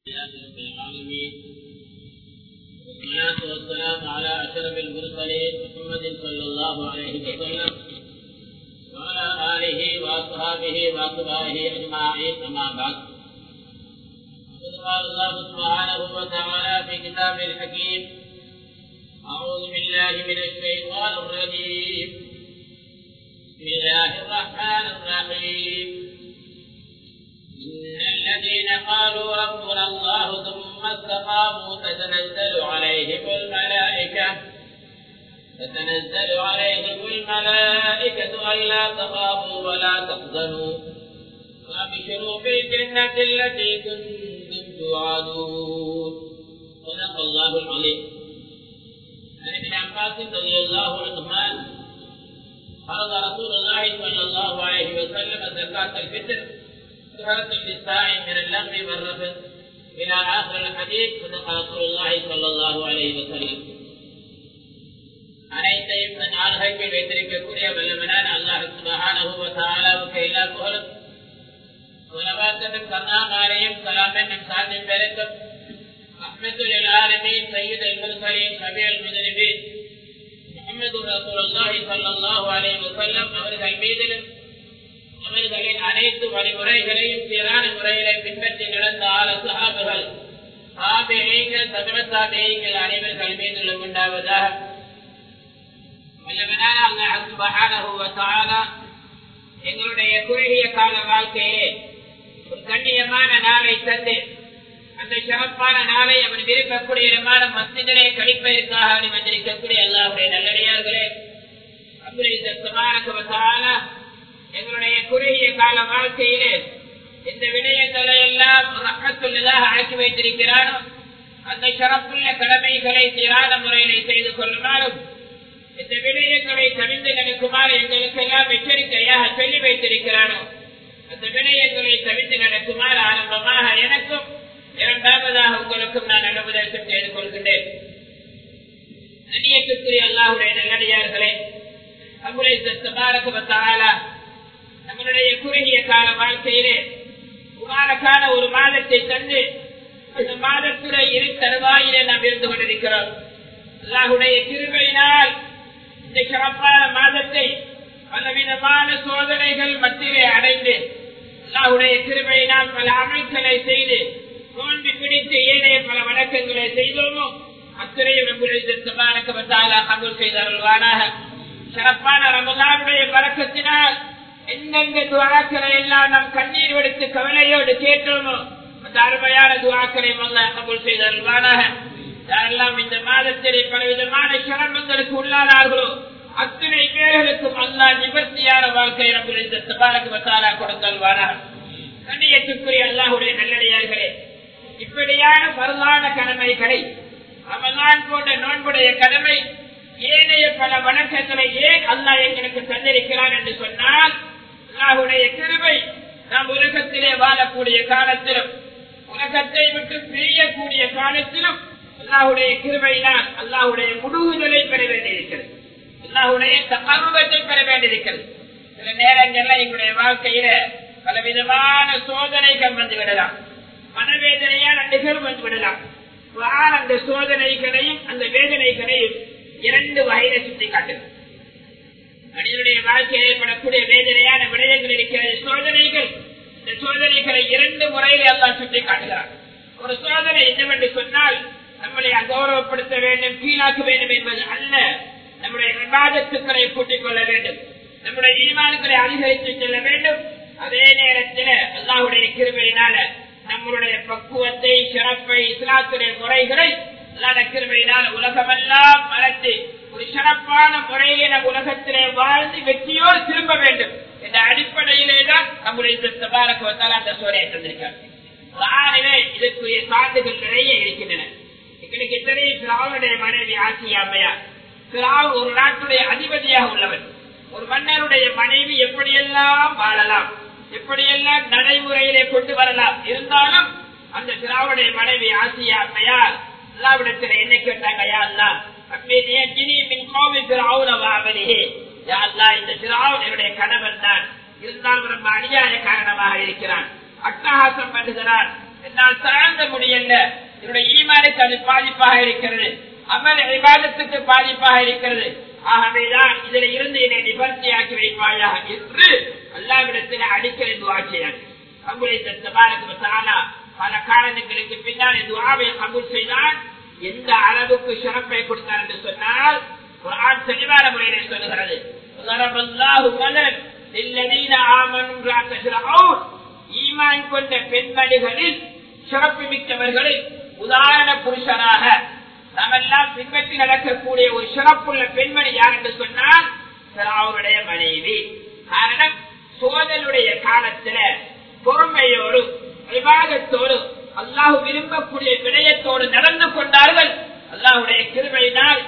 رب العالمين والصلاة والسلام على أشرف المرسلين محمد صلى الله عليه وسلم وعلى آله وأصحابه وأتباعه أجمعين أما بعد وقد قال الله سبحانه وتعالى في كتابه الحكيم أعوذ بالله من الشيطان الرجيم بسم الله الرحمن الرحيم إن الذين قالوا ربنا الله ثم استقاموا تتنزل عليهم الملائكة تتنزل عليهم الملائكة ألا تخافوا ولا تحزنوا وأبشروا بالجنة التي كنتم توعدون صدق الله العظيم عن ابن عباس رضي الله عنهما فرض رسول الله صلى الله عليه وسلم زكاة الفطر شهادة للساعي من اللغو والرفث إلى آخر الحديث صدق رسول الله صلى الله عليه وسلم அனைத்தையும் தன் ஆளுகைப்பில் வைத்திருக்கக்கூடிய வல்லமனான அல்லாஹ் சுபஹானஹுவத்தாலாவுக்கு எல்லா புகழும் உலகத்தின் கருணாகாரையும் கலாமென்னும் சார்ந்தும் பெருக்கும் அஹ்மதுல் ஆலமீன் சையீத் அல் முர்சலீன் நபியல் முஜனிபீன் முஹம்மது ரசூலுல்லாஹி ஸல்லல்லாஹு அலைஹி வஸல்லம் அவர்கள் மீதிலும் அவர்களின் அனைத்து வழிமுறைகளையும் சீரான முறைகளை பின்பற்றி நடந்த ஆல சஹாபுகள் சாபிகள் தமிழ சாபிகள் அனைவர்கள் மீதிலும் உண்டாவதாக எங்களுடைய குறுகிய கால வாழ்க்கையே ஒரு கண்ணியமான நாளை தந்து அந்த சிறப்பான நாளை அவர் விரும்பக்கூடிய இடமான மசிதனை கழிப்பதற்காக வந்திருக்கக்கூடிய எல்லாருடைய நல்லடியார்களே அப்படி எங்களுடைய குறுகிய கால வாழ்க்கையிலே இந்த விடயங்களை எல்லாம் ரக்கத்துள்ளதாக ஆக்கி வைத்திருக்கிறானோ அந்த சிறப்புள்ள கடமைகளை சீரான முறையிலே செய்து கொள்ளுமாறும் இந்த விடயங்களை தவிர்த்து நடக்குமாறு எங்களுக்கு எல்லாம் எச்சரிக்கையாக சொல்லி வைத்திருக்கிறானோ அந்த விடயங்களை தவிர்த்து நடக்குமாறு ஆரம்பமாக எனக்கும் இரண்டாவதாக உங்களுக்கும் நான் நல்லுபதேசம் செய்து கொள்கின்றேன் அந்நியத்துக்குரிய அல்லாஹுடைய நல்லடியார்களே அங்குலை சபாரகத்தாலா நம்மளுடைய குறுகிய கால வாழ்க்கையிலே கால ஒரு மாதத்தை தந்து அந்த மாதத்துடைய இரு தருவாயிலே நாம் இருந்து கொண்டிருக்கிறோம் அல்லாஹுடைய கிருபையினால் இந்த சிறப்பான மாதத்தை பலவிதமான சோதனைகள் மத்தியிலே அடைந்து அல்லாஹுடைய கிருபையினால் பல அமைச்சலை செய்து தோன்றி பிடித்து ஏனைய பல வணக்கங்களை செய்தோமோ அத்துறையும் நம்முடைய சபாரகத்தாலா அமல் செய்தருள்வானாக சிறப்பான ரமதானுடைய பழக்கத்தினால் எந்தெந்த துவாக்களை எல்லாம் நாம் கண்ணீர் எடுத்து கவலையோடு கேட்டோமோ அந்த அருமையான துவாக்களை கபூல் செய்தருள்வானாக யாரெல்லாம் இந்த மாதத்திலே பலவிதமான சிரமங்களுக்கு உள்ளானார்களோ அத்தனை பேர்களுக்கும் அல்லா நிவர்த்தியான வாழ்க்கை நம்முடைய சபாரக்கு வத்தாலா கொடுத்தல்வானாக கண்ணியத்துக்குரிய அல்லாஹுடைய நல்லடியார்களே இப்படியான வரலான கடமைகளை ரமலான் போன்ற நோன்புடைய கடமை ஏனைய பல வணக்கங்களை ஏன் அல்லா எங்களுக்கு தந்திருக்கிறான் என்று சொன்னால் அல்லாஹுடைய கிருபை நாம் உலகத்திலே வாழக்கூடிய காலத்திலும் உலகத்தை விட்டு பிரியக்கூடிய காலத்திலும் அல்லாஹுடைய கிருபையினால் அல்லாஹுடைய முழுகுதலை பெற வேண்டியிருக்கிறது அல்லாஹுடைய தகவத்தை பெற வேண்டியிருக்கிறது சில நேரங்கள்ல எங்களுடைய வாழ்க்கையில பலவிதமான சோதனைகள் வந்து விடலாம் மனவேதனையான நிகழ்வு வந்து விடலாம் அந்த சோதனைகளையும் அந்த வேதனைகளையும் இரண்டு வகையில சுட்டி காட்டுது மனிதனுடைய வாழ்க்கையில் ஏற்படக்கூடிய வேதனையான விடயங்கள் இருக்கிறது சோதனைகள் இந்த சோதனைகளை இரண்டு முறையில் எல்லாம் சுட்டி காட்டுகிறார் ஒரு சோதனை என்னவென்று சொன்னால் நம்மளை அகௌரவப்படுத்த வேண்டும் கீழாக்க வேண்டும் என்பது அல்ல நம்முடைய விவாதத்துக்களை கூட்டிக் கொள்ள வேண்டும் நம்முடைய ஈமான்களை அதிகரித்து செல்ல வேண்டும் அதே நேரத்தில் அல்லாவுடைய கிருமையினால நம்மளுடைய பக்குவத்தை சிறப்பை இஸ்லாத்துடைய முறைகளை கிருமையினால் உலகமெல்லாம் மறந்து ஒரு சிறப்பான முறையிலே நம் உலகத்திலே வாழ்ந்து வெற்றியோடு திரும்ப வேண்டும் என்ற அடிப்படையிலே தான் நம்முடைய தபாரக்குவத்தால் அந்த சோரையை தந்திருக்கார் ஆகவே இதற்குரிய சான்றுகள் நிறைய இருக்கின்றன எங்களுக்கு தெரியும் சிராவுடைய மனைவி ஆட்சியாமையார் சிராவ் ஒரு நாட்டுடைய அதிபதியாக உள்ளவர் ஒரு மன்னருடைய மனைவி எப்படியெல்லாம் வாழலாம் எப்படியெல்லாம் நடைமுறையிலே கொண்டு வரலாம் இருந்தாலும் அந்த சிராவுடைய மனைவி ஆசியா அம்மையார் அல்லாவிடத்தில் என்ன கேட்டாங்க யா அல்லா இந்த கணவன் தான் இருந்தாலும் ரொம்ப அநியாய காரணமாக இருக்கிறான் அட்டகாசம் பண்ணுகிறான் என்னால் தாழ்ந்த முடியல என்னுடைய ஈமானுக்கு அது பாதிப்பாக இருக்கிறது அமல் விவாதத்துக்கு பாதிப்பாக இருக்கிறது ஆகவேதான் இதில் இருந்து என்னை நிவர்த்தியாக்கி வைப்பாயா என்று அல்லாவிடத்தில் அடிக்கடி துவா செய்யார் கபூலை தபாரக்கு பல காரணங்களுக்கு பின்னால் துவாவை கபூல் செய்தால் எந்த அளவுக்கு சிறப்பை கொடுத்தார் என்று சொன்னால் ஒரு ஆண் தெளிவான முறையிலே சொல்லுகிறது ஈமான் கொண்ட பெண்மணிகளில் சிறப்பு மிக்கவர்களில் உதாரண புருஷனாக நாமெல்லாம் பின்பற்றி நடக்கக்கூடிய ஒரு சிறப்புள்ள பெண்மணி யார் என்று சொன்னால் அவருடைய மனைவி காரணம் சோதனுடைய காலத்துல பொறுமையோடு விவாதத்தோடு அல்லாஹு விரும்பக்கூடிய விடயத்தோடு நடந்து கொண்டார்கள் அல்லாஹுடைய கிருமையினால்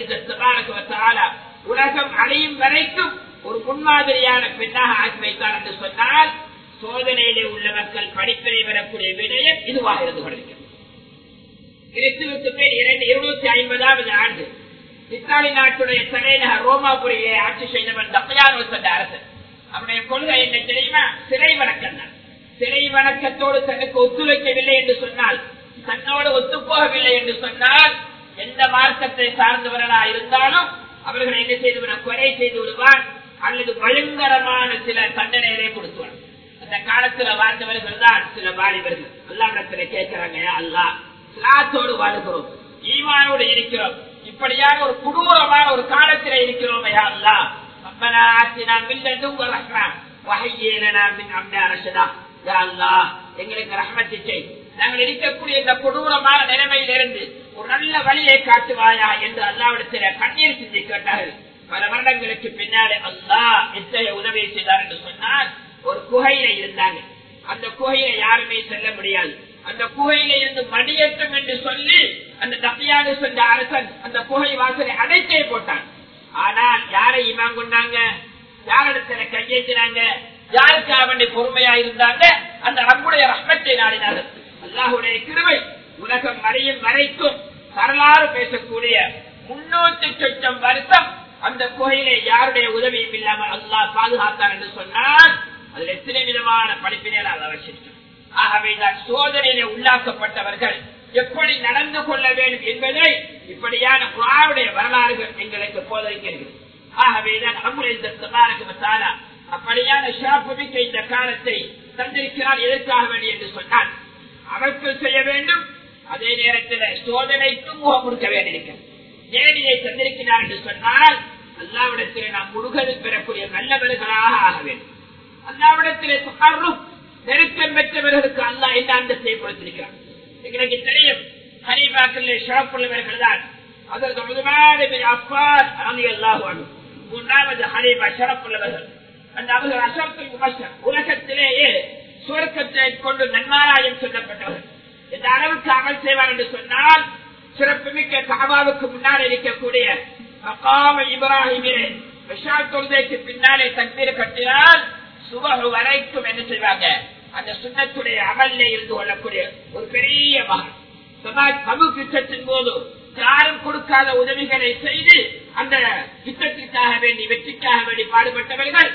நம்முடைய உலகம் அடையும் வரைக்கும் ஒரு முன்மாதிரியான பெண்ணாக ஆக்கி வைத்தார் என்று சொன்னால் சோதனையிலே உள்ள மக்கள் படிப்பினை பெறக்கூடிய விடயம் இதுவாக இருந்து கொண்டிருக்கிறது கிறிஸ்துவுக்கு பேர் இரண்டு இருநூத்தி ஐம்பதாவது ஆண்டு இத்தாலி நாட்டுடைய தலைநகர் ரோமாபுரியை ஆட்சி செய்தவன் தப்பையானோ சென்ற அரசன் அவனுடைய கொள்கை என்ன தெரியுமா சிறை வணக்கம் தான் சிறை வணக்கத்தோடு தனக்கு ஒத்துழைக்கவில்லை என்று சொன்னால் தன்னோடு ஒத்துப்போகவில்லை என்று சொன்னால் எந்த மார்க்கத்தை சார்ந்தவர்களா இருந்தாலும் அவர்களை என்ன செய்து விட கொலை செய்து விடுவான் அல்லது பயங்கரமான சில தண்டனைகளை கொடுத்துவான் அந்த காலத்துல வாழ்ந்தவர்கள் தான் சில வாலிபர்கள் அல்லாவிடத்துல கேட்கிறாங்க அல்லா சிலாத்தோடு வாழுகிறோம் ஈமானோடு இருக்கிறோம் இப்படியான ஒரு கொடூரமான ஒரு காலத்தில் இருக்கிறோம் அல்லா ربنا آتنا من لدنك رحمة وهيئ لنا من أمرنا رشدا يا الله எங்களுக்கு ரஹ்மத்தை செய் நாங்கள் இருக்கக்கூடிய இந்த கொடூரமான நிலைமையிலிருந்து ஒரு நல்ல வழியை காட்டுவாயா என்று அல்லாவிடத்தில் கண்ணீர் சிந்தி கேட்டார்கள் பல வருடங்களுக்கு பின்னாலே அல்லாஹ் எத்தகைய உதவி செய்தார் என்று சொன்னால் ஒரு குகையில இருந்தாங்க அந்த குகையில யாருமே செல்ல முடியாது அந்த குகையில இருந்து மடியட்டும் என்று சொல்லி அந்த தப்பியாக சென்ற அரசன் அந்த குகை வாசலை அடைத்தே போட்டான் ஆனால் யாரை இமாம் கொண்டாங்க யாரிடத்துல கையேற்றினாங்க யாருக்காக வேண்டி பொறுமையா இருந்தாங்க அந்த ரப்புடைய ரத்னத்தை நாடினார்கள் அல்லாஹுடைய கிருவை உலகம் வரையும் வரைக்கும் வரலாறு பேசக்கூடிய முன்னூத்தி சொச்சம் வருஷம் அந்த கோயிலை யாருடைய உதவியும் இல்லாமல் அல்லாஹ் பாதுகாத்தார் என்று சொன்னால் அதில் எத்தனை விதமான படிப்பினர் அதை வச்சிருக்கோம் ஆகவேதான் சோதனையில உள்ளாக்கப்பட்டவர்கள் எப்படி நடந்து கொள்ள வேண்டும் என்பதை இப்படியான குராவுடைய வரலாறுகள் எங்களுக்கு போதறிக்கிறது ஆகவேதான் அமுரேந்தாரா அப்படியான சிறப்புமிக்க இந்த காலத்தை தந்திருக்கிறார் எதற்காக வேண்டி என்று சொன்னால் அவர்கள் செய்ய வேண்டும் அதே நேரத்தில் சோதனைக்கும் முகம் கொடுக்க வேண்டியிருக்கிறது ஏன் இதை தந்திருக்கிறார் என்று சொன்னால் அல்லாவிடத்தில் நாம் முழுகது பெறக்கூடிய நல்லவர்களாக ஆக வேண்டும் அல்லாவிடத்திலே அருள் நெருக்கம் பெற்றவர்களுக்கு அல்லா இந்த அந்தத்தை கொடுத்திருக்கிறார் எங்களுக்கு தெரியும் ஹரிபாக்கள் சிறப்புள்ளவர்கள் தான் அதற்கு அப்பால் அல்லாஹ் மூன்றாவது ஹரிபா சிறப்புள்ளவர்கள் அந்த அவர்கள் அசரத்தில் விமர்சனம் உலகத்திலேயே சுவர்க்கத்தை கொண்டு நன்மாராயம் சொல்லப்பட்டவர்கள் இந்த அளவுக்கு அமல் செய்வார் என்று சொன்னால் சிறப்புமிக்க காபாவுக்கு முன்னால் இருக்கக்கூடிய மக்காம இப்ராஹிமிலே விஷால் தொழுதைக்கு பின்னாலே தண்ணீர் கட்டினால் சுபகு வரைக்கும் என்ன செய்வாங்க அந்த சுண்ணத்துடைய அமல்ல இருந்து கொள்ளக்கூடிய ஒரு பெரிய மகன் சமூக யுத்தத்தின் போது யாரும் கொடுக்காத உதவிகளை செய்து அந்த யுத்தத்திற்காக வேண்டி வெற்றிக்காக வேண்டி பாடுபட்டவர்கள்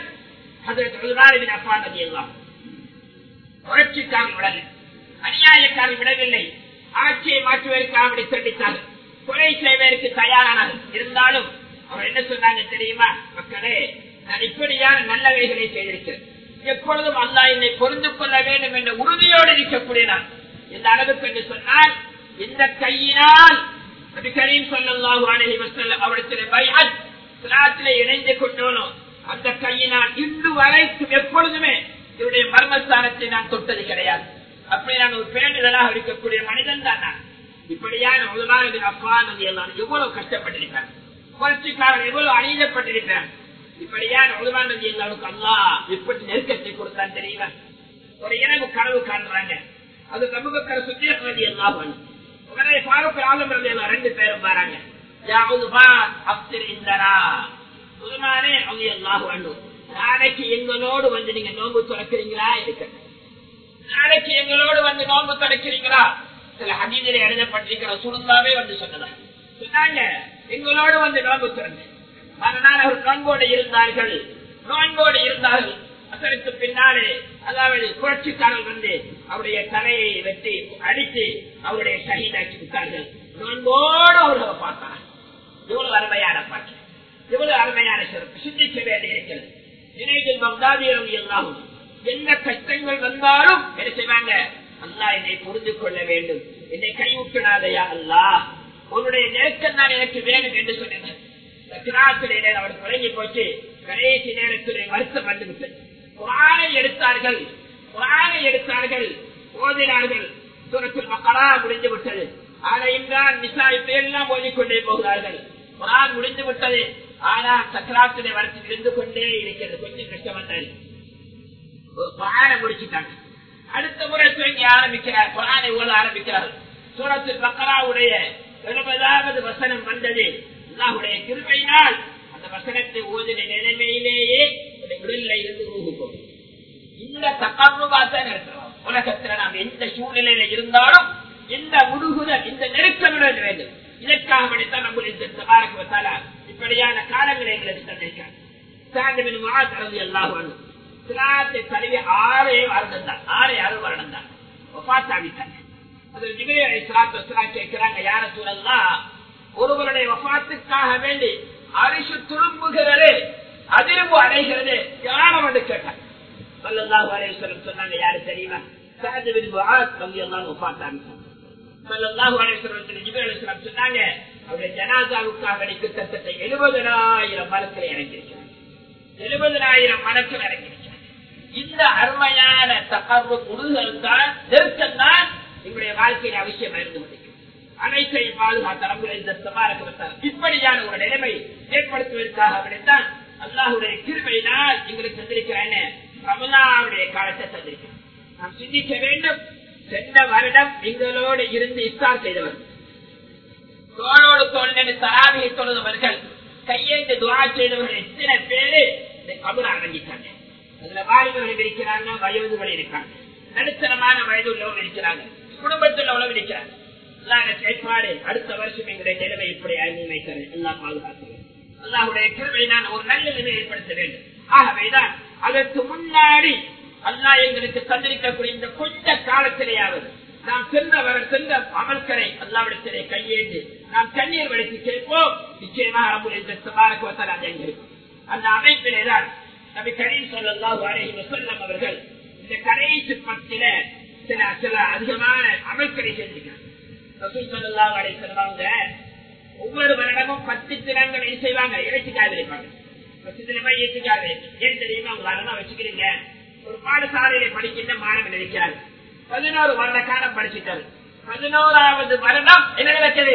அதற்கு அப்பானது எல்லாம் புரட்சிக்காரன் விடலை அநியாயக்காரன் விடவில்லை ஆட்சியை மாற்றுவதற்காக அப்படி சண்டித்தார்கள் கொலை செய்வதற்கு தயாரானார்கள் இருந்தாலும் அவர் என்ன சொன்னாங்க தெரியுமா மக்களே நான் இப்படியான நல்லவைகளை செய்திருக்கிறேன் எப்பொழுதும் அல்லா என்னை பொருந்து கொள்ள வேண்டும் என்ற உறுதியோடு இருக்கக்கூடிய நான் இந்த அளவுக்கு என்று சொன்னால் இந்த கையினால் கரீம் சொல்லலாம் அவரிடத்தில் பையன் சிலாத்திலே இணைந்து கொண்டோனோ அந்த கையினால் இன்று வரைக்கும் எப்பொழுதுமே என்னுடைய மர்மஸ்தானத்தை நான் தொட்டது கிடையாது அப்படி நான் ஒரு பேண்டுதலாக இருக்கக்கூடிய மனிதன் தான் நான் இப்படியான முதலாவது அப்பானது எல்லாம் எவ்வளவு கஷ்டப்பட்டிருப்பேன் புரட்சிக்காரன் எவ்வளவு அணியப்பட்டிருப்பேன் இப்படியான உலகானது எல்லாருக்கும் அல்லா எப்படி நெருக்கத்தை கொடுத்தான் தெரியுமா ஒரு இரவு கனவு காண்றாங்க அது சமூகக்கார சுத்தியதி எல்லாம் உடனே பாரூக் ஆலம் எல்லாம் ரெண்டு பேரும் வராங்க யாவது பா அப்திர் இந்தரா சுதமானே அவங்க எல்லாம் வேண்டும் நாளைக்கு எங்களோடு வந்து நீங்க நோம்பு துறக்கிறீங்களா இருக்க நாளைக்கு எங்களோடு வந்து நோம்பு துறக்கிறீங்களா சில ஹதீதிலே எழுதப்பட்டிருக்கிற சுருந்தாவே வந்து சொன்னதா சொன்னாங்க எங்களோடு வந்து நோம்பு துறங்க மறுநாள் அவர் நோன்போடு இருந்தார்கள் நோன்போடு இருந்தார்கள் அசருக்கு பின்னாலே அதாவது புரட்சிக்காரர் வந்து அவருடைய தலையை வெட்டி அடித்து அவருடைய ஷஹீதாக்கி விட்டார்கள் நோன்போடு அவர்களை பார்த்தார் எவ்வளவு அருமையான பாட்டு எவ்வளவு அருமையான சிறப்பு சிந்திக்க வேண்டி இருக்கிறது நினைவில் பக்தாதியரும் எல்லாரும் என்ன கஷ்டங்கள் வந்தாலும் என்ன செய்வாங்க அல்லாஹ் என்னை புரிந்து கொள்ள வேண்டும் என்னை கைவிட்டுடாதையா அல்லாஹ் உன்னுடைய நெருக்கம் தான் எனக்கு வேணும் என்று சொன்னேன் கிராத்திலே அவர் தொடங்கி போச்சு கடைசி நேரத்திலே வருத்தம் வந்துவிட்டது குரானை எடுத்தார்கள் குரானை எடுத்தார்கள் ஓதினார்கள் சுரத்தில் மக்களா முடிந்து விட்டது ஆனா இம்ரான் நிசா இப்ப எல்லாம் ஓதிக்கொண்டே போகிறார்கள் குரான் முடிந்து விட்டது ஆனா சக்கராத்திரை வரத்தில் இருந்து கொண்டே இருக்கிறது கொஞ்சம் கஷ்டமாட்டாரு குரானை முடிச்சுட்டாங்க அடுத்த முறை துவங்கி ஆரம்பிக்கிறார் குரானை ஓத ஆரம்பிக்கிறார் சூரத்தில் மக்களாவுடைய எழுபதாவது வசனம் வந்தது அல்லாஹுடைய கிருமையினால் அந்த வசனத்தை ஓதின நிலைமையிலேயே உடல்ல இருந்து ஊகு போகும் இந்த தகவல்தான் இருக்கிறோம் உலகத்துல நாம் எந்த சூழ்நிலையில இருந்தாலும் இந்த முடுகுதல் இந்த நெருக்கமுடன் வேண்டும் இதற்காக படித்தான் நம்முடைய தபாரக்கு வத்தால இப்படியான காலங்களை எங்களுக்கு தந்திருக்காங்க சாண்டவின் மாதிரி எல்லாம் வரும் சிலாத்தை தழுவி ஆறே வருடம் தான் ஆறே அறு வருடம் தான் ஒப்பாத்தாவிட்டாங்க அதில் ஜிபிரி சிலாத்து சிலா கேட்கிறாங்க யார சூழல்லாம் ஒருவருடைய வபாத்துக்காக வேண்டி அரிசு துரும்புகிறது அதிர்வு அடைகிறது யாரும் வந்து கேட்டாங்க சொல்லல்லாஹு அலைவசலம் சொன்னாங்க யாரு தெரியுமா சாதிபின் வந்து எல்லாம் ஒப்பாத்தாங்க சொல்லல்லாஹு அலைவசலம் ஜிபிரி அலிஸ்லாம் சொன்னாங்க அவருடைய ஜனாதாவுக்காக வேண்டி கிட்டத்தட்ட எழுபதனாயிரம் மரத்தில் இறங்கியிருக்கிறாங்க எழுபதனாயிரம் மரத்தில் இறங்கியிருக்கிறாங்க இந்த அருமையான தகர்வு முழுதல் தான் நெருக்கம் தான் எங்களுடைய வாழ்க்கையில் அவசியம் இருந்து கொண்டிருக்கிறது அனைத்தையும் பாதுகாத்த இந்த சமாரகத்தார் இப்படியான ஒரு நிலைமை ஏற்படுத்துவதற்காக அப்படித்தான் அல்லாஹுடைய கிருமையினால் எங்களுக்கு தந்திருக்கிறேன்னு ரமலானுடைய காலத்தை தந்திருக்கிறேன் நாம் சிந்திக்க வேண்டும் சென்ற வருடம் எங்களோடு இருந்து இஸ்தார் செய்தவர் தோளோடு தோல் தராவியை தொழுதவர்கள் கையேந்து துவா செய்தவர்கள் எத்தனை பேரு இந்த கபுர அடங்கிட்டாங்க அதுல வாலிபர்கள் இருக்கிறாங்க வயதுகள் இருக்காங்க நடுத்தரமான வயது உள்ளவங்க இருக்கிறாங்க குடும்பத்தில் உள்ளவங்க இருக்கிறாங்க செயற்பாடு அடுத்த வருஷம் எங்களுடைய நிலைமை இப்படி முன்வைக்கிறது எல்லாம் பாதுகாக்கிறது அல்லாஹுடைய கிருமை நான் ஒரு நல்ல நிலை ஏற்படுத்த வேண்டும் ஆகவேதான் அதற்கு முன்னாடி அல்லா எங்களுக்கு தந்திருக்கக்கூடிய இந்த கொஞ்ச காலத்திலேயாவது நாம் சென்ற வர சென்ற அமல்கரை அல்லாவிடத்திலே கையேந்து நாம் கண்ணீர் வடித்து கேட்போம் நிச்சயமாக நம்முடைய அது எங்க இருக்கும் அந்த அமைப்பிலேதான் நபி கரீம் சொல்லல்லாஹு அலைஹி வஸல்லம் அவர்கள் இந்த கடைசி பத்தில சில சில அதிகமான அமல்களை செஞ்சுக்கிறாங்க ரசூல் சொல்லல்லாஹு அலைஹி சொல்லுவாங்க ஒவ்வொரு வருடமும் பத்து தினங்களை செய்வாங்க இறைச்சிக்காக வைப்பாங்க பத்து தினமா இறைச்சிக்காக ஏன் தெரியுமா உங்க அதெல்லாம் வச்சுக்கிறீங்க ஒரு பாடசாலையில படிக்கின்ற மாணவன் இருக்கிறார் பதினோரு வருட காலம் படிச்சுட்டாரு பதினோராவது வருடம் என்ன நடக்கவே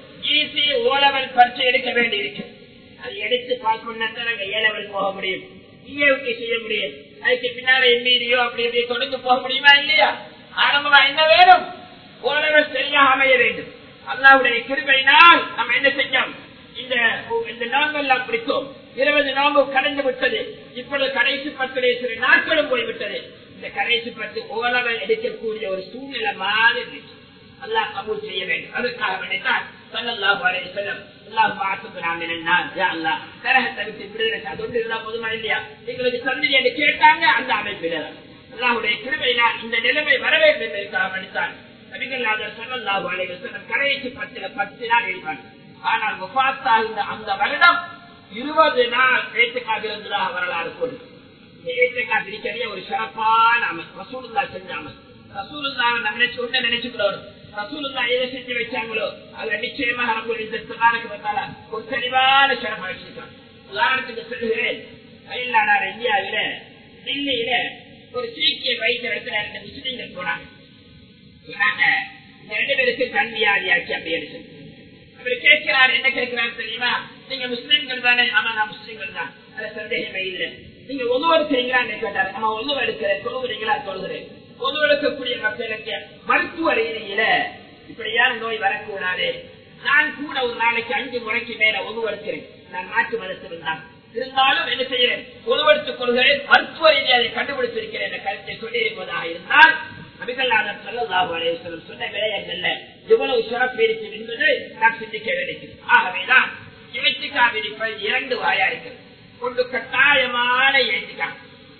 ஈசி ஓலவல் பரிசை எடுக்க வேண்டி இருக்கு அது எடுத்து பாஸ் பண்ணத்தான் நாங்க ஏலவல் போக முடியும் இஏவுக்கு செய்ய முடியும் அதுக்கு பின்னால எம்இடியோ அப்படி இப்படி தொடர்ந்து போக முடியுமா இல்லையா ஆரம்பமா என்ன வேணும் ஓலவல் சரியாக அமைய வேண்டும் அல்லாவுடைய கிருபையினால் நம்ம என்ன செஞ்சோம் இந்த இந்த நோம்பெல்லாம் பிடித்தோம் இருபது நோம்பு கடந்து விட்டது இப்பொழுது கடைசி பத்து சில நாட்களும் போய்விட்டது இந்த கடைசி பத்து ஓலவல் எடுக்கக்கூடிய ஒரு சூழ்நிலை மாதிரி இருந்துச்சு அல்லாஹ் கபூல் செய்ய வேண்டும் அதுக்காக வேண்டித்தான் சல்லல்லாஹு அலைஹி வஸல்லம் அல்லாஹ் மாத்துனா மினன்னார் யா அல்லாஹ் நரகத்தை விட்டு விடுதலை அதோடு இருந்தா போதுமா இல்லையா எங்களுக்கு சந்திரி என்று கேட்டாங்க அந்த அமைப்பில் அல்லாஹுடைய கிருபையினால் இந்த நிலைமை வர வேண்டும் என்பதற்காக வேண்டித்தான் நபிகள்நாதர் சல்லல்லாஹு அலைஹி வஸல்லம் கடைசி பத்துல பத்து நாள் இருப்பாங்க ஆனால் முஃபாத்தாகின்ற அந்த வருடம் இருபது நாள் ஏற்றுக்காக இருந்ததாக வரலாறு கொண்டு இந்த ஏற்றுக்காக இருக்கிறதே ஒரு சிறப்பான அமல் ரசூலுல்லா செஞ்ச அமல் ரசூலுல்லாவை நம்ம நினைச்சு ஒண்ணு நினைச்சுக்கிறோம் ரசூலுல்லா எதை செஞ்சு வச்சாங்களோ அதுல நிச்சயமாக நம்ம இந்த சுகாரக்கு பார்த்தால ஒரு தெளிவான சிறப்பா வச்சிருக்காங்க உதாரணத்துக்கு சொல்லுகிறேன் தமிழ்நாடார் இந்தியாவில தில்லியில ஒரு சீக்கிய வைத்திய இடத்துல ரெண்டு முஸ்லீம்கள் போனாங்க சொன்னாங்க இந்த ரெண்டு பேருக்கு கண் வியாதியாச்சு அப்படின்னு சொல்லி அவர் கேட்கிறார் என்ன கேட்கிறார் தெரியுமா நீங்க முஸ்லீம்கள் தானே ஆமா நான் முஸ்லீம்கள் தான் அது சந்தேகமே இல்லை நீங்க ஒன்று எடுக்கிறீங்களான்னு கேட்டாரு நம்ம ஒன்று எடுக்கிறேன் தொழுகிறீங்களா தொழுகிறேன் பொது எடுக்கக்கூடிய மக்களுக்கு மருத்துவ ரீதியில இப்படியான நோய் வரக்கூடாது நான் கூட ஒரு நாளைக்கு அஞ்சு முறைக்கு மேல உருவெடுக்கிறேன் நான் மாற்று மதத்தில் தான் இருந்தாலும் என்ன செய்கிறேன் உருவெடுத்துக் கொள்கிறேன் மருத்துவ ரீதியை அதை கண்டுபிடித்திருக்கிறேன் என்ற கருத்தை சொல்லியிருப்பதாக இருந்தால் நபிகள்நாதர் சொல்லல்லாஹு அலையம் சொன்ன விடயங்கள்ல எவ்வளவு சிறப்பு இருக்கு என்பது நாம் சிந்திக்க வேண்டியது ஆகவேதான் இறைச்சிக்கா விரிப்பது இரண்டு வாயா இருக்கிறது ஒன்று கட்டாயமான இறைச்சிக்கா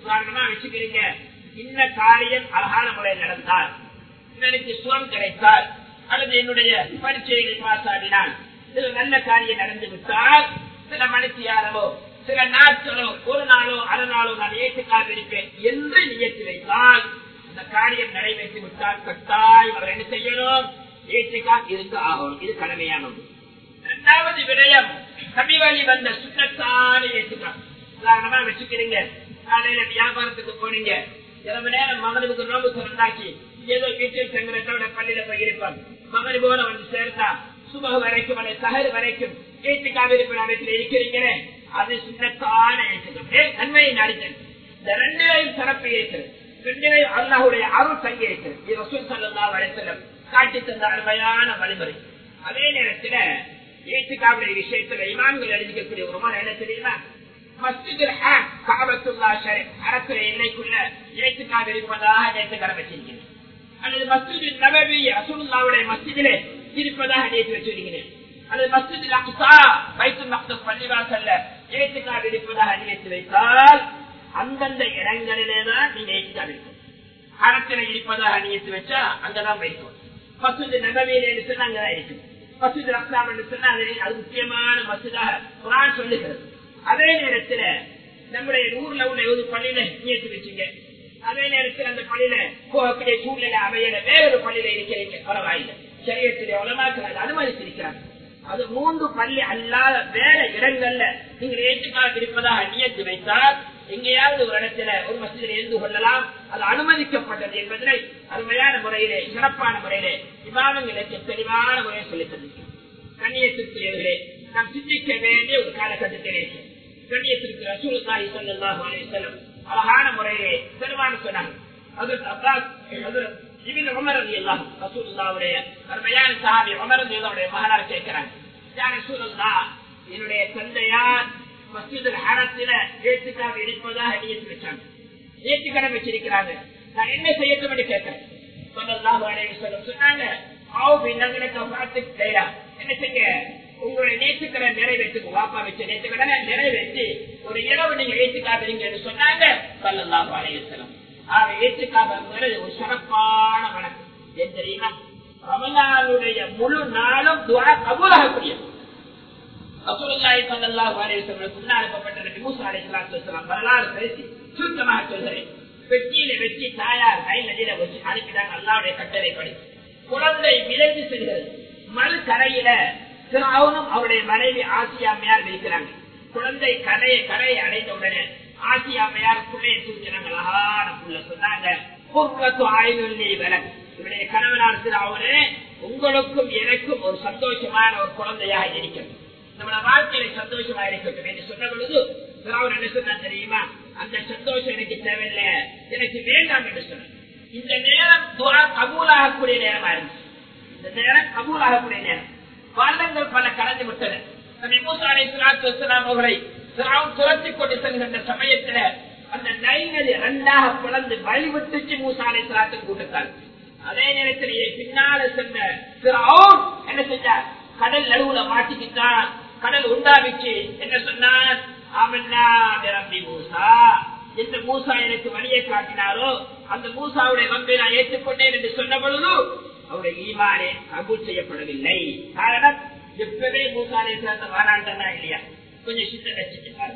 உதாரணமா வச்சுக்கிறீங்க இந்த காரியம் அழகான முறையில் நடந்தால் எனக்கு சுகம் கிடைத்தால் அல்லது என்னுடைய பரீட்சைகளை பாஸ் ஆகினால் சில நல்ல காரியம் நடந்து விட்டால் சில மனுஷியாரோ சில நாட்களோ ஒரு நாளோ அரை நாளோ நான் ஏற்றுக்காக இருப்பேன் என்று நியத்து வைத்தால் அந்த காரியம் நிறைவேற்றி விட்டால் கட்டாயம் அவர் என்ன செய்யணும் ஏற்றுக்கா இருந்து ஆகணும் இது கடமையானது இரண்டாவது விடயம் கபிவழி வந்த சுண்ணத்தான ஏற்றுக்கா உதாரணமா வச்சுக்கிறீங்க காலையில வியாபாரத்துக்கு போனீங்க இரவு நேரம் மகனுக்கு நோம்பு திறந்தாக்கி ஏதோ வீட்டில் சங்கரத்தோட பள்ளியில போய் இருப்பான் மகன் போல வந்து சேர்ந்தா சுபக வரைக்கும் அல்லது சகர் வரைக்கும் ஏற்றுக்காக இருப்பின வீட்டில் இருக்கிறீங்களே அது சுண்ணத்தான ஏற்றுக்கா நன்மையை நடித்தது இந்த ரெண்டிலையும் சிறப்பு இருக்கிறது ரெண்டிலையும் அல்லாஹுடைய அருள் தங்கி இருக்கிறது இது ரசூல் சல்லா வரைத்தலம் காட்டி தந்த அருமையான வழிமுறை அதே நேரத்துல ஏற்றுக்காவுடைய விஷயத்துல இமான்கள் எழுதிக்கக்கூடிய ஒரு மாதிரி என்ன தெரியுமா மஸ்ஜிதில் ஹாம் காபத்துல்லா ஷரீப் அரசுல எல்லைக்குள்ள ஏற்றுக்காக இருப்பதாக நேற்று கடமைச்சிருக்கிறேன் அல்லது மஸ்ஜிது நபவி ரசூலுல்லாவுடைய மஸ்ஜிதிலே இருப்பதாக நேற்று வச்சிருக்கிறேன் அல்லது மஸ்ஜிதில் அக்ஸா பைத்து மக்தஸ் பள்ளிவாசல்ல ஏற்றுக்காக இருப்பதாக நினைத்து வைத்தால் அந்தந்த இடங்களிலேதான் நீங்க ஏற்றுக்காக இருக்கும் அரசில இருப்பதாக நினைத்து வச்சா அங்கதான் வைக்கும் மசூது நபவியில சொன்னா அங்கதான் இருக்கும் மசூது அக்ஸாம் என்று சொன்னா அது முக்கியமான மசூதாக குரான் சொல்லுகிறது அதே நேரத்துல நம்முடைய ஊர்ல உள்ள ஒரு பள்ளியில நியத்து வச்சுங்க அதே நேரத்தில் அந்த பள்ளியில போகக்கூடிய சூழ்நிலை அமையல வேறொரு பள்ளியில இருக்கிறீங்க பரவாயில்லை சரியத்திலே உலமாக்கள் அதை அனுமதித்திருக்கிறாங்க அது மூன்று பள்ளி அல்லாத வேற இடங்கள்ல நீங்கள் ஏற்றுக்காக இருப்பதாக நியத்து வைத்தால் எங்கேயாவது ஒரு இடத்துல ஒரு மசிதில் இருந்து கொள்ளலாம் அது அனுமதிக்கப்பட்டது என்பதனை அருமையான முறையிலே சிறப்பான முறையிலே விவாதங்களுக்கு தெளிவான முறையை சொல்லித் தந்திருக்கிறேன் கண்ணியத்திற்குரியவர்களே நாம் சிந்திக்க வேண்டிய ஒரு காலகட்டத்திலே கண்ணியத்திற்கு ரசூலுல்லாஹி ஸல்லல்லாஹு அலைஹி வஸல்லம் அழகான முறையிலே பெருமான சொன்னாங்க ஹஜ்ரத் அப்பாஸ் ஹஜ்ரத் இப்னு உமர் ரலியல்லாஹு ரசூலுல்லாஹ்வுடைய அருமையான சஹாபி உமர் ரலியல்லாஹுடைய மகனார் கேட்கிறாங்க யா ரசூலுல்லாஹ் என்னுடைய தந்தையார் மஸ்ஜிதுல் ஹரத்தில ஏத்துக்காக இருப்பதாக நியத்து வச்சாங்க ஏற்றுக்கடன் வச்சிருக்கிறாங்க நான் என்ன செய்யட்டும் என்று கேட்கிறேன் ஸல்லல்லாஹு அலைஹி வஸல்லம் சொன்னாங்க ஆவ் பின்னங்களுக்கு பார்த்து என்ன செய்ய உங்களுடைய நேற்றுக்கடை நிறைவேற்றுக்கு வாப்பா வச்ச நேற்றுக்கடனை நிறைவேற்றி ஒரு இரவு நீங்க ஏற்றுக்காதீங்க என்று சொன்னாங்க சல்லல்லாஹு அலைஹி வஸல்லம் ஆக ஏற்றுக்காதங்கிறது ஒரு சிறப்பான வழக்கம் ஏன் தெரியுமா ரமலானுடைய முழு நாளும் துவா கபூலாகக்கூடியது ரசூலுல்லாஹி ஸல்லல்லாஹு அலைஹி வஸல்லம் முன்னால் அனுப்பப்பட்ட நபி மூசா அலைஹிஸ்ஸலாத்து வஸலாம் வரலாறு பேசி சுருக்கமாக சொல்கிறேன் வெற்றியில வெற்றி தாயார் நைல் நதியில வச்சு அனுப்பினாங்க அல்லாவுடைய கட்டளைப்படி குழந்தை விளைந்து செல்கிறது மறு கரையில அவனும் அவருடைய மனைவி ஆசியாமையார் இருக்கிறாங்க குழந்தை கரையை கரையை அடைந்த உடனே ஆசியாமையார் புள்ளையை தூக்கினாங்க அழகான புள்ள சொன்னாங்க இவருடைய கணவனார் அவரே உங்களுக்கும் எனக்கும் ஒரு சந்தோஷமான ஒரு குழந்தையாக இருக்கிறது நம்மள வாழ்க்கையில சந்தோஷமா இருக்கட்டும் என்று சொன்ன பொழுது அவர் என்ன சொன்னா தெரியுமா அந்த சந்தோஷம் எனக்கு தேவையில்லை எனக்கு வேண்டாம் என்று சொன்ன இந்த நேரம் துவா கபூலாகக்கூடிய நேரமா இருந்துச்சு இந்த நேரம் கபூலாகக்கூடிய நேரம் வருடங்கள் பல கடந்து விட்டன நபி மூசா அலைஹிஸ்ஸலாத்து வஸலாம் அவர்களை ஃபிரௌன் துரத்தி கொண்டு செல்கின்ற சமயத்துல அந்த நைல் நதி ரெண்டாக பிளந்து வழிவிட்டுச்சு மூசா அலைஹிஸ்ஸலாத்து கூட்டத்தால் அதே நேரத்திலேயே பின்னால சென்ற ஃபிரௌன் என்ன செஞ்சார் கடல் நடுவுல மாட்டிக்கிட்டான் கடல் உண்டாவிச்சு என்ன சொன்னான் ஆமன்னா பிரம்பி மூசா எந்த மூசா எனக்கு வழியை காட்டினாரோ அந்த மூசாவுடைய வம்பை நான் ஏற்றுக்கொண்டேன் என்று சொன்ன பொழுது அவருடைய ஈமானே கபூல் செய்யப்படவில்லை காரணம் எப்பவே மூசாலே சேர்ந்த வாராண்டனா இல்லையா கொஞ்சம் சித்த வச்சுட்டு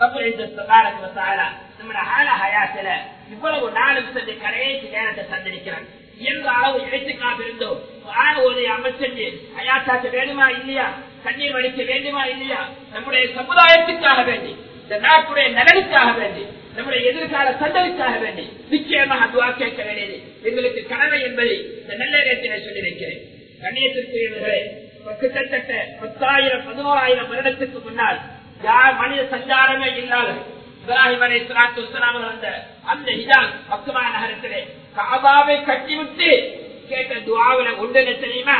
நம்முடைய ஆல ஹயாத்துல இவ்வளவு நாளும் சென்று கடைசி நேரத்தை சந்திருக்கிறான் எந்த அளவு இழைத்துக்காக இருந்தோம் ஆன ஒரு அமைச்சஞ்சு அயாத்தாக்க வேண்டுமா இல்லையா கண்ணீர் வடிக்க வேண்டுமா இல்லையா நம்முடைய சமுதாயத்துக்காக வேண்டி இந்த நாட்டுடைய நலனுக்காக வேண்டி நம்முடைய எதிர்கால சந்ததிக்காக வேண்டி நிச்சயமாக துவா கேட்க வேண்டியது எங்களுக்கு கடமை என்பதை இந்த நல்ல நேரத்திலே சொல்லி வைக்கிறேன் கண்ணியத்திற்குரியவர்களே கிட்டத்தட்ட பத்தாயிரம் பதினோராயிரம் வருடத்துக்கு முன்னால் யார் மனித சஞ்சாரமே இல்லாத இப்ராஹிம் அலை சலாத்து அந்த அந்த ஹிஜால் பக்குமா நகரத்திலே காபாவை கட்டிவிட்டு கேட்ட துவாவில ஒன்று என்ன தெரியுமா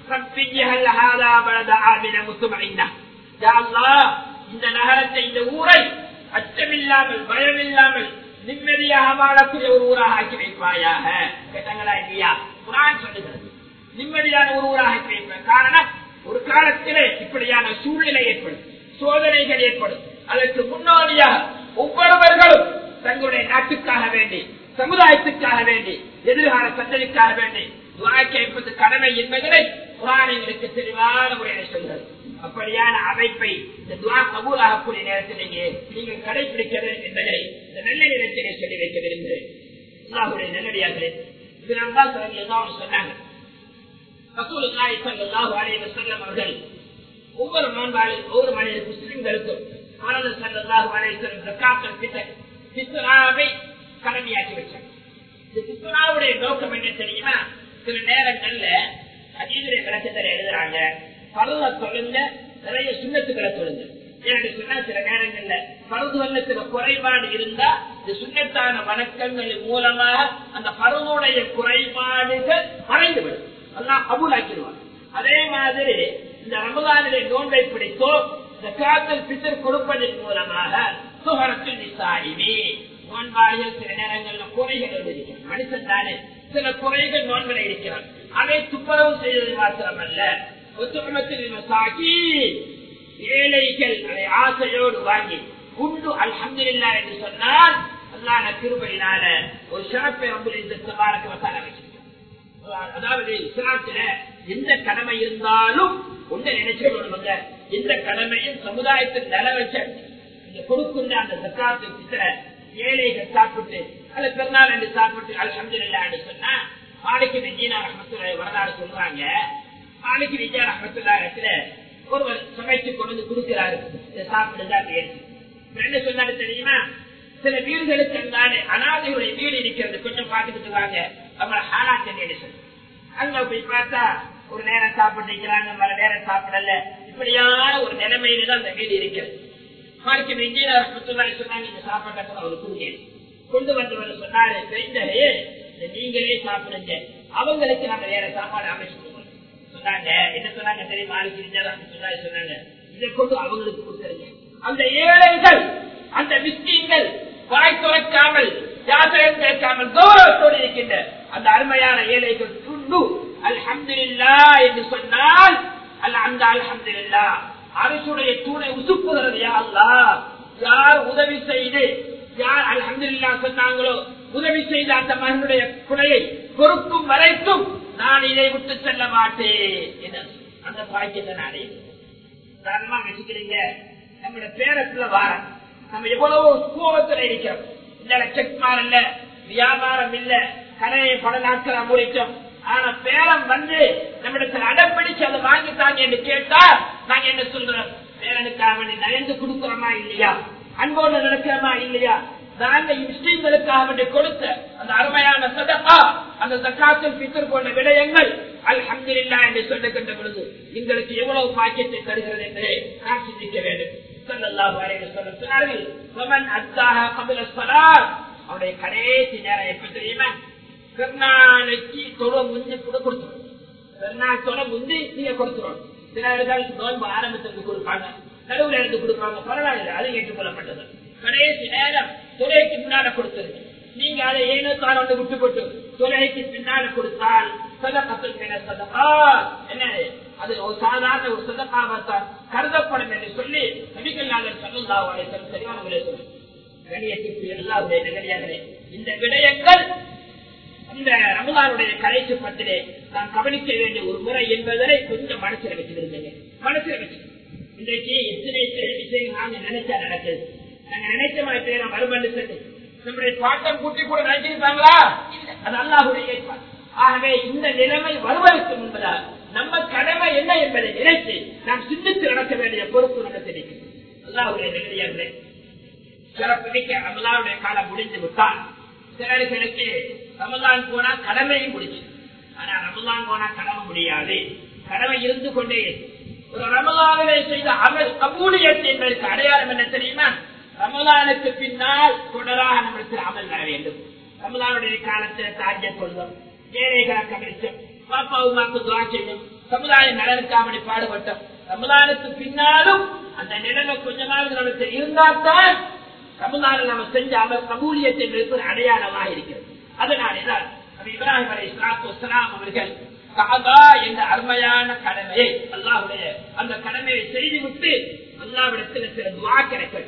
இந்த நகரத்தை இந்த ஊரை அச்சமில்லாமல் பயமில்லாமல் நிம்மதியாக வாழக்கூடிய ஒரு ஊராக ஆக்கி வைப்பாயாக கேட்டாங்களா இல்லையா குரான் சொல்லுகிறது நிம்மதியான ஒரு ஊராக ஆக்கி வைப்பார் காரணம் ஒரு காலத்திலே இப்படியான சூழ்நிலை ஏற்படும் சோதனைகள் ஏற்படும் அதற்கு முன்னோடியாக ஒவ்வொருவர்களும் தங்களுடைய நாட்டுக்காக வேண்டி சமுதாயத்துக்காக வேண்டி எதிர்கால சந்ததிக்காக வேண்டி துவா கேட்பது கடமை என்பதனை புராணங்களுக்கு தெளிவான முறையில் சொல்கிறது அப்படியான அமைப்பை இந்த துவா கபூலாகக்கூடிய நேரத்திலேயே நீங்கள் கடைபிடிக்க வேண்டும் என்பதை இந்த நல்ல நேரத்திலே சொல்லி வைக்க விரும்புகிறேன் அல்லாஹுடைய நல்லடியார்களே இது நம்ம தான் ஏதாவது சொன்னாங்க ரசூலுல்லாஹி ஸல்லல்லாஹு அலைஹி வஸல்லம் அவர்கள் ஒவ்வொரு நோன்பாளி ஒவ்வொரு மனித முஸ்லிம்களுக்கும் ஆனந்த ஸல்லல்லாஹு அலைஹி வஸல்லம் ஜகாத்துல் ஃபித்ர் ஃபித்ராவை கடமையாக்கி வச்சாங்க இந்த ஃபித்ராவுடைய நோக்கம் என்ன தெரியுமா சில நேரங்கள்ல அதீதுடைய விளக்கத்தில் எழுதுறாங்க பருவ தொழுங்க நிறைய சுண்ணத்துக்களை தொழுங்க எனக்கு சொன்னா சில நேரங்கள்ல பருது வல்லத்துல குறைபாடு இருந்தா இந்த சுண்ணத்தான வணக்கங்களின் மூலமாக அந்த பருவனுடைய குறைபாடுகள் மறைந்துவிடும் எல்லாம் கபூலாக்கிடுவாங்க அதே மாதிரி இந்த ரமதானிலே நோன்பை பிடித்தோ இந்த காத்தல் பித்தர் கொடுப்பதன் மூலமாக சுகரத்தில் நிசாயிமே நோன்பாளிகள் சில நேரங்கள்ல குறைகள் இருக்கிறார் மனுஷன் தானே சில குறைகள் நோன்பில் இருக்கிறார் அதை துப்புரவு செய்வது மாத்திரமல்ல ஒத்துமத்தில் சாக்கி ஏழைகள் அதை ஆசையோடு வாங்கி உண்டு அல்ஹம்துலில்லா என்று சொன்னால் அல்லாஹ் கிருபையினால ஒரு சிறப்பை வந்து இந்த சபாரக்கு வசால வச்சிருக்கோம் அதாவது இஸ்லாத்துல எந்த கடமை இருந்தாலும் ஒன்றை நினைச்சு கொள்ளுங்க எந்த கடமையும் சமுதாயத்தில் நில வச்ச இந்த கொடுக்கின்ற அந்த சக்காத்து சித்திர ஏழைகள் சாப்பிட்டு அல்ல பெருநாள் என்று சாப்பிட்டு அல்ஹம்துலில்லா என்று சொன்னா மாலிக்கு வெஜீனா ரஹமத்துல்லா வரலாறு சொல்றாங்க மாலிக்கு விஜயா ரஹமத்துல்லா இடத்துல ஒருவர் சமைச்சு கொண்டு வந்து கொடுக்கிறாரு இதை சாப்பிடுங்க அப்படின்னு என்ன சொன்னாரு தெரியுமா சில வீடுகளுக்கு இருந்தாலே அனாதையுடைய வீடு இருக்கிறது கொஞ்சம் பார்த்துக்கிட்டு வாங்க அவங்கள ஹாலாத் என்று சொல்லு அங்க போய் பார்த்தா ஒரு நேரம் சாப்பிட்டுக்கிறாங்க மறு நேரம் சாப்பிடல இப்படியான ஒரு நிலைமையில தான் அந்த வீடு இருக்கிறது மார்க்கு இன்ஜினியர் சொன்னாங்க இந்த சாப்பாட்டை அவர் கொடுங்க கொண்டு வந்தவர் சொன்னாரு தெரிந்தே நீங்களே சாப்பிடுங்க அவங்களுக்கு நாங்க வேற சாப்பாடு அமைச்சு கொடுக்கணும் சொன்னாங்க என்ன சொன்னாங்க தெரியுமா சொன்னாங்க சொன்னாங்க இதை கொண்டு அவங்களுக்கு கொடுத்துருங்க அந்த ஏழைகள் அந்த மிஸ்கீன்கள் வாய் துறக்காமல் யாத்திரம் கேட்காமல் கௌரவத்தோடு இருக்கின்ற அந்த அருமையான ஏழைகள் துண்டு அல்ஹம்துலில்லா என்று சொன்னால் அல்ல அந்த அல்ஹம்துலில்லா அரசுடைய தூணை உசுப்புகிறது யா அல்லா யார் உதவி செய்து யார் அல்ஹம்துலில்லா சொன்னாங்களோ உதவி செய்த அந்த மகனுடைய குறையை பொறுக்கும் வரைக்கும் நான் இதை விட்டு செல்ல மாட்டேன் என்ன அந்த பாக்கியத்தை நான் உதாரணமா வச்சுக்கிறீங்க நம்முடைய பேரத்துல வார நம்ம எவ்வளவு கோபத்துல இருக்கிறோம் இல்ல செக்மார் இல்ல வியாபாரம் இல்ல கடையை பல நாட்கள் முடிச்சோம் ஆனா பேரம் வந்து நம்மிடத்தில் அடப்பிடிச்சு அதை வாங்கித்தாங்க என்று கேட்டா நாங்க என்ன சொல்றோம் பேரனுக்காக நயந்து கொடுக்கிறோமா இல்லையா அன்போடு நடக்கிறோமா இல்லையா நாங்க முஸ்லீம்களுக்காக வேண்டி கொடுத்த அந்த அருமையான சதகா அந்த சக்காத்தில் பித்தர் போன்ற விடயங்கள் அல்ஹம்துலில்லா என்று சொல்லுகின்ற பொழுது எங்களுக்கு எவ்வளவு பாக்கியத்தை தருகிறது என்று நாம் சிந்திக்க வேண்டும் ஸல்லல்லாஹு அலைஹி வஸல்லம் சொன்னார்கள் "வமன் அத்தாஹா கபில ஸலாத்" அவருடைய கடைசி நேரம் எப்ப தெரியுமா பெருநாளைக்கு தொழ முந்தி கூட கொடுத்துரும் பெருநாள் தொழ முந்தி நீங்க கொடுத்துரும் சில இடங்கள் நோன்பு ஆரம்பத்துக்கு கொடுப்பாங்க நடுவில் இருந்து கொடுப்பாங்க பரவாயில்லை அது ஏற்றுக்கொள்ளப்பட்டது கடைசி நேரம் தொலைக்கு முன்னால கொடுத்துருங்க நீங்க அதை ஏனோ காரணம் விட்டு போட்டு தொலைக்கு பின்னால கொடுத்தால் சதகத்தில் மேல சதகா என்ன அது ஒரு சாதாரண ஒரு சதகாவத்தான் கருதப்படும் என்று சொல்லி நபிகள் நாங்கள் சொல்லா வலைத்தல் சரியான முறை சொல்லு கணியத்திற்கு எல்லாருடைய நகரியார்களே இந்த விடயங்கள் இந்த ரமலானுடைய கடைசி பத்திலே நாம் கவனிக்க வேண்டிய ஒரு முறை என்பதனை கொஞ்சம் மனசில் வச்சிருந்தீங்க மனசில் வச்சு இன்றைக்கு எத்தனை எத்தனை விஷயங்கள் நாங்க நினைச்சா நடக்குது நாங்க நினைச்ச மாதிரி பேரை மறுபண்டு சொல்லி நம்முடைய பாட்டம் கூட்டி கூட நினைச்சிருப்பாங்களா அது அல்லாஹுடைய ஏற்பாடு ஆகவே இந்த நிலைமை வருவதற்கு முன்பதா நம்ம கடமை என்ன என்பதை நினைத்து நாம் சிந்தித்து நடக்க வேண்டிய பொறுப்பு நமக்கு தெரியும் அல்லாஹுடைய நிலையங்களே சிறப்பு மிக்க அமலாவுடைய காலம் முடிந்து விட்டால் சிலர்களுக்கு ரமலான் போனா கடமையும் முடிச்சு ஆனா ரமலான் போனா கடமை முடியாது கடமை இருந்து கொண்டே இருக்கு. ஒரு ரமலானிலே செய்த அமல் கபூலியத் என்பதற்கு அடையாளம் என்ன தெரியுமா ரமலானுக்கு பின்னால் தொடராக நம்மளுக்கு அமல் வர வேண்டும் ரமலானுடைய காலத்தில் தாஜ்ய கொள்ளும் ஏழைகளை கவனிச்சோம் பாப்பா உமாக்கு துவா செய்யும் சமுதாய நலனுக்காக பாடுபட்டோம் ரமலானுக்கு பின்னாலும் அந்த நிலைமை கொஞ்சமாவது நமக்கு இருந்தால்தான் ரமலானில் நம்ம செஞ்ச அமல் கபூலியத்தை இருப்பது அடையாளமாக இருக்கிறது அதனாலேதான் நபி இப்ராஹிம் அலை இஸ்லாத்து வஸ்ஸலாம் அவர்கள் காபா என்ற அருமையான கடமையை அல்லாஹுடைய அந்த கடமையை செய்துவிட்டு அல்லாவிடத்தில் சில துவா கிடைக்கிறது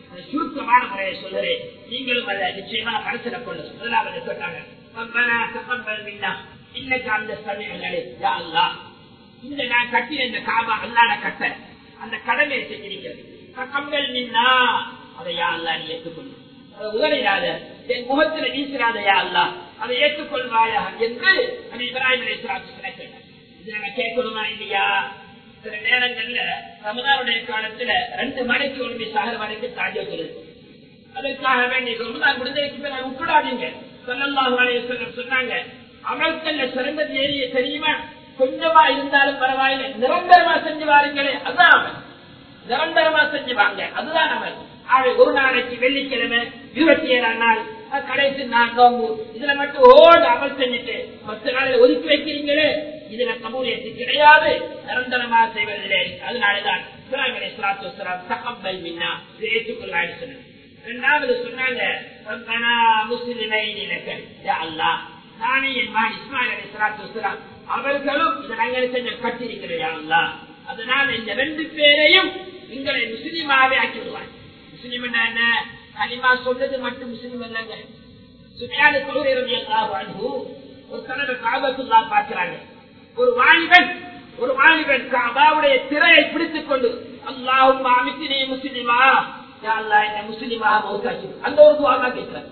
அது சுருக்கமான முறையை சொல்லுறேன் நீங்களும் அதை நிச்சயமா மனசுல கொள்ளுங்க முதலாவது சொன்னாங்க ரப்பனா தகப்பல் மின்னா இன்னக்கு அந்த சமயங்களே யா அல்லாஹ் இந்த நான் கட்டின இந்த காபா அல்லாத கட்ட அந்த கடமையை செஞ்சிருக்கிறது தகப்பல் மின்னா அதை யா அல்லாஹ் நீ ஏற்றுக்கொள்ளு அதை உதறிடாத என் முகத்துல வீசிடாத யா அல்லாஹ் அதை ஏற்றுக்கொள்வாயா என்று அது இப்ராஹிம் அலைஹிஸ்ஸலாத்து சொன்னாங்க இது நாங்க கேட்கணுமா இல்லையா சில நேரங்கள்ல ரமதானுடைய காலத்துல ரெண்டு மணிக்கு ஒன்று சகர மணிக்கு தாஜோ சொல்லுது அதற்காக வேண்டி ரமதான் முடிஞ்சதுக்கு பிறகு விட்டுடாதீங்க சொல்லல்லாஹு அலைஹி வஸல்லம் சொன்னாங்க அமல்கள்ல சிறந்தது ஏறிய தெரியுமா கொஞ்சமா இருந்தாலும் பரவாயில்லை நிரந்தரமா செஞ்சு வாருங்களே அதுதான் அவன் நிரந்தரமா செஞ்சு வாங்க அதுதான் அவன் அவை ஒரு நாளைக்கு வெள்ளிக்கிழமை இருபத்தி ஏழாம் நாள் அஹ் கடைசி நாள் நோம்பு இதுல மட்டும் ஓடு அமல் செஞ்சுட்டு பத்து நாளில் ஒதுக்கி வைக்கிறீங்களே இதுல கபூலியத்து கிடையாது நிரந்தரமா செய்வதில்லை அதனாலதான் இஸ்லாமிய அலைஹிஸ்ஸலாத்து வஸ்ஸலாம் தகப்பல் மின்னா இதை ஏற்றுக்கொள்ளான்னு சொன்னாங்க இரண்டாவது சொன்னாங்க ரப்பனா முஸ்லிமைனி லக்க யா அல்லாஹ் நானே என் மகன் இஸ்மாயில் அலைஹிஸ்ஸலாத்து வஸ்ஸலாம் அவர்களும் இதை நாங்கள் செஞ்ச கட்டிருக்கிறோம் யா அல்லாஹ் அதனால இந்த ரெண்டு பேரையும் உங்களை முஸ்லிமாவே ஆக்கி விடுவாங்க முஸ்லிம் என்ன கலிமா சொல்றது மட்டும் முஸ்லிம் இல்லைங்க சுனியான தொழுகிறது ஒரு தடவை காபத்துல்லா பார்க்கிறாங்க ஒரு வாலிபன் ஒரு வாலிபன் காபாவுடைய திரையை பிடித்துக் கொண்டு அல்லாஹும் அமித்தினே முஸ்லிமா யா அல்லாஹ் என்ன முஸ்லிமாக மௌத்தாக்கி அந்த ஒரு துவாமா கேட்கிறாங்க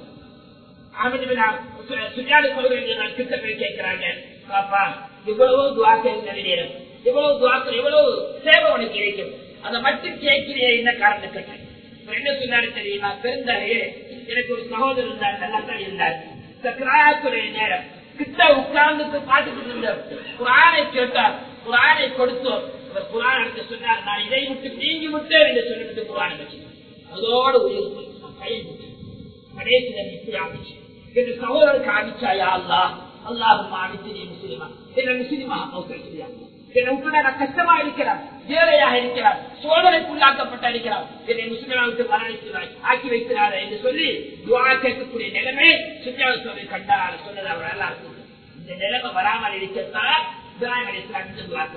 சுனியாடு தொழுகிறது கிட்ட போய் கேட்கிறாங்க பாப்பா இவ்வளவு துவா கேட்கிற நேரம் இவ்வளவு துவாக்கள் இவ்வளவு சேவை உனக்கு இருக்கும் அதை மட்டும் கேட்கிறிய என்ன காரணம் கேட்டேன் என்ன சொன்னாரு தெரியுமா பெருந்தாரு எனக்கு ஒரு சகோதரர் இருந்தார் நல்லா தான் இருந்தார் சக்கராத்துடைய நேரம் கிட்ட உட்கார்ந்து பார்த்துட்டு இருந்தார் குரானை கேட்டார் குரானை கொடுத்தோம் அவர் குரான் எடுத்து சொன்னார் நான் இதை விட்டு நீங்கி விட்டேன் என்று சொல்லிட்டு குரானை வச்சு அதோடு உயிர் கையை விட்டு கடைசியில் இப்படி ஆகிச்சு என்று சகோதரருக்கு ஆகிச்சாயா அல்லா அல்லாஹும் ஆகிச்சு நீ முஸ்லிமா என்ன முஸ்லிமா மௌத்தியா என்னை விட்டு நான் கஷ்டமா இருக்கிறான் ஏழையாக இருக்கிறார் சோதனைக்குள்ளாக்கப்பட்ட இருக்கிறார் என்னை முஸ்லிமா விட்டு மரணிக்கிறாய் ஆக்கி வைக்கிறார் என்று சொல்லி துவா கேட்கக்கூடிய நிலைமை சுத்தியாவசோவை கண்டார் சொன்னது அவர் நல்லா இருக்கும் இந்த நிலைமை வராமல் இருக்கத்தான் இப்ராஹிம் அலிஸ்லாம் இந்த துவா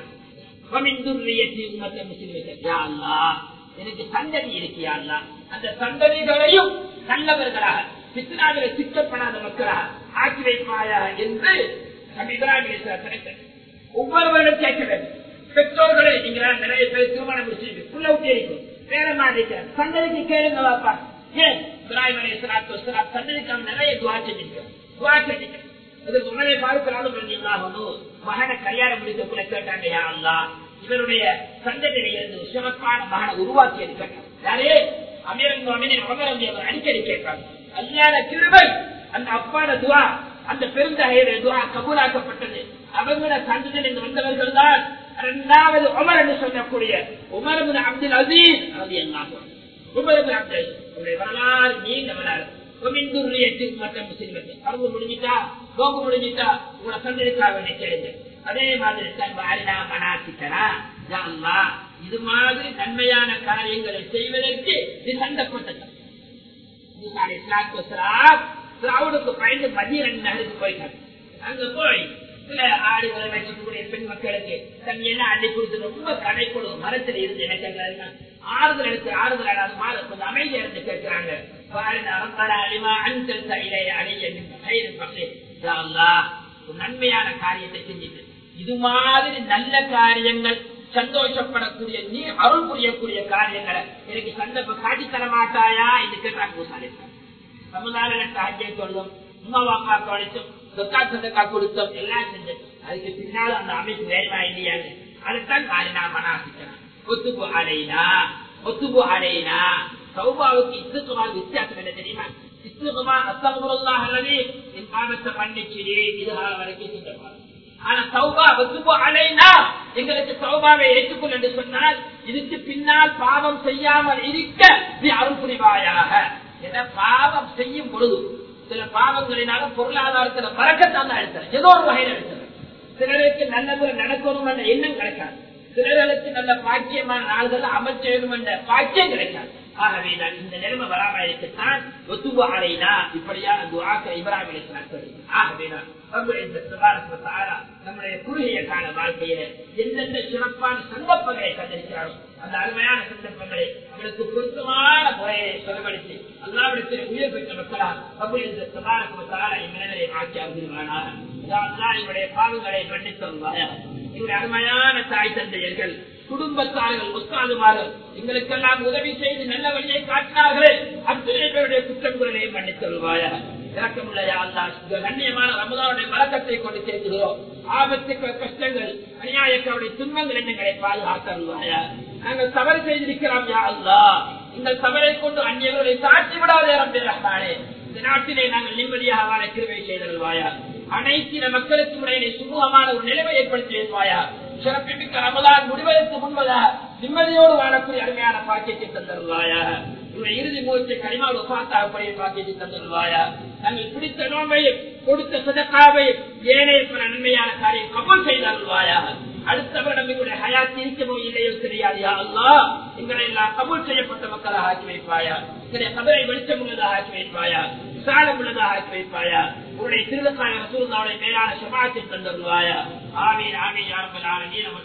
எனக்கு சந்ததி இருக்கியா அந்த சந்ததிகளையும் நல்லவர்களாக பித்னாவில சிக்கப்படாத மக்களாக ஆக்கி வைப்பாயா என்று நபி இப்ராஹிம் அலிஸ்லாம் கிடைத்தது ஒவ்வொருவரும் கேட்க வேண்டும் பெற்றோர்களே நீங்க நிறைய பேர் திருமணம் முடிச்சிருக்கு புள்ள விட்டு இருக்கும் வேற மாதிரி சந்ததிக்கு கேளுங்க வாப்பா ஏன் இப்ராஹிம் அலி இஸ்லாத்து வஸ்லாம் சந்ததிக்கு அவன் நிறைய துவா செஞ்சிருக்கோம் துவா செஞ்சிருக்கோம் அதுக்கு உணவை பார்க்கிறாலும் ஒன்றும் மகனை கல்யாணம் முடிக்க கூட கேட்டாங்க யா அல்லா இவருடைய சந்ததியில இருந்து சிறப்பான மகனை உருவாக்கி இருக்காங்க யாரே அமீரன் அமீனின் உமரந்தி அவர் அடிக்கடி கேட்பாங்க அல்லாத கிருபை அந்த அப்பான துவா அந்த பெருந்தகையுடைய துவா கபூலாக்கப்பட்டது அவங்கள சந்ததியில் இருந்து வந்தவர்கள் தான் இரண்டாவது உமர் என்று சொல்லக்கூடிய உமர் அப்துல் அசீஸ் அது என்ன உமர் அப்துல் அவருடைய வரலாறு நீண்ட வரலாறு முடிஞ்சிட்டா நோக்கு முடிஞ்சிட்டா உங்களை சந்ததிக்காக வேண்டிய கேளுங்க அதே மாதிரி தன் வாரினா மனாசிக்கரா இது மாதிரி நன்மையான காரியங்களை செய்வதற்கு இது சண்டப்பட்டது திராவிடக்கு பயந்து மதியம் நகருக்கு போயிட்டாங்க அங்க போய் சில ஆடுகளை வச்சுக்கூடிய பெண் மக்களுக்கு தண்ணியெல்லாம் அள்ளி கொடுத்து ரொம்ப கடை கொடுக்கும் மரத்தில் இருந்து எனக்கு ஆறுதல் எடுத்து ஆறுதல் அடாது மாற கொஞ்சம் அமைதியா இருந்து கேட்கிறாங்க நன்மையான காரியத்தை செஞ்சுட்டு இது மாதிரி நல்ல காரியங்கள் சந்தோஷப்படக்கூடிய நீ அருள் புரியக்கூடிய காரியங்களை எனக்கு சந்தர்ப்பம் காட்டித்தர மாட்டாயா என்று கேட்டாங்க பூசாரி சமுதாய சாத்தியம் சொல்லும் உமா பாப்பா கவனிச்சும் சொக்கா சொந்தக்கா கொடுத்தோம் எல்லாம் செஞ்சோம் அதுக்கு பின்னால் அந்த அமைப்பு வேணுமா இல்லையான்னு அதைத்தான் காரினா மனாசிக்கிறேன் ஒத்துப்பு அடையினா ஒத்துப்பு அடையினா சௌபாவுக்கு இத்துக்குமா வித்தியாசம் என்ன தெரியுமா இத்துக்குமா அத்தகுல்லாஹ் அல்லது என் பாவத்தை மன்னிச்சிரே இதுகால வரைக்கும் செஞ்சப்பாரு ஆனா சௌபா ஒத்துப்பு அடையினா எங்களுக்கு சௌபாவை ஏற்றுக்கொள் என்று சொன்னால் இதுக்கு பின்னால் பாவம் செய்யாமல் இருக்க நீ அருள் புரிவாயாக என பாவம் செய்யும் பொழுது சில பாவங்களினால பொருளாதாரத்துல பறக்கத்தான் தான் எடுத்தேன் ஏதோ ஒரு வகையில எடுத்தேன் சிலருக்கு நல்ல முறை நடக்கணும் என்ற எண்ணம் கிடைக்காது சிலர்களுக்கு நல்ல பாக்கியமான நாள்கள் அமல் செய்யணும் என்ற பாக்கியம் கிடைக்காது ஆகவே நான் இந்த நிலைமை வராமல் இருக்கத்தான் ஒத்துவ அலைனா இப்படியான துவாக்க இப்ராஹிம் அலைஹிஸ்ஸலாம் சொல்லி ஆகவே நான் ரப்பல் இஸ்ஸத் தபாரக வ தஆலா நம்முடைய குறுகிய கால வாழ்க்கையில எந்தெந்த சிறப்பான சந்தர்ப்பங்களை கண்டிருக்கிறாரோ அந்த அருமையான சந்தர்ப்பங்களை அவளுக்கு பொருத்தமான முறையை செலவழித்து அல்லாவிடத்தில் உயர் பெற்ற மக்களா ரப்பல் இஸ்ஸத் தபாரக வ தஆலா இம்மனிதரை ஆக்கி அருள்வானாக என்னுடைய பாவங்களை மன்னித்து வருவாயா எங்களுடைய அருமையான தாய் தந்தையர்கள் குடும்பத்தார்கள் ஒத்தாதுமார்கள் எங்களுக்கெல்லாம் உதவி செய்து நல்ல வழியை காட்டினார்களே அத்தனை பேருடைய குற்றங்குறையை மன்னித்து வருவாயா இறக்கமுள்ளையா அல்லா இந்த கண்ணியமான ரமதானுடைய மலக்கத்தை கொண்டு சேர்க்கிறோம் ஆபத்துக்கள் கஷ்டங்கள் அநியாயக்காவுடைய துன்பங்கள் எண்ணங்களை பாதுகாத்தருவாயா நாங்கள் தவறு செய்திருக்கிறோம் யா அல்லா இந்த தவறை கொண்டு அந்நியர்களை சாட்சி விடாதே ரப்பே ரஹ்மானே இந்த நாட்டிலே நாங்கள் நிம்மதியாக வாழ கிருவை செய்தல்வாயா அனைத்து மக்களுக்கு முறையிலே சுமூகமான ஒரு நிலைமை ஏற்படுத்தி வைப்பாயா சிறப்பிமிக்க ரமலான் முடிவதற்கு முன்பதாக நிம்மதியோடு வாழக்கூடிய அருமையான பாக்கியத்தை தந்தருவாயா உங்களுடைய இறுதி மூச்சை கனிமாவோடு ஒப்பாத்தாகக்கூடிய பாக்கியத்தை தந்தருவாயா நாங்கள் பிடித்த நோம்பையும் கொடுத்த சதக்காவையும் ஏனைய பல நன்மையான காரியம் கபூல் செய்தருவாயா அடுத்த வருடம் எங்களுடைய ஹயாத் இருக்கமோ இல்லையோ தெரியாது அல்லா எங்களை எல்லாம் கபூல் செய்யப்பட்ட மக்களாக ஆக்கி வைப்பாயா எங்களுடைய கபரை வெளிச்சம் உள்ளதாக ஆக்கி வைப்பாயா விசாலம் உள்ளதாக ஆக்கி வைப்பாயா உங்களுடைய திருவக்காய ரசூல்லாவுடைய மேலான சமாளத்தை தந்தருவாயா ஆமீன் ஆமீன் யாரும்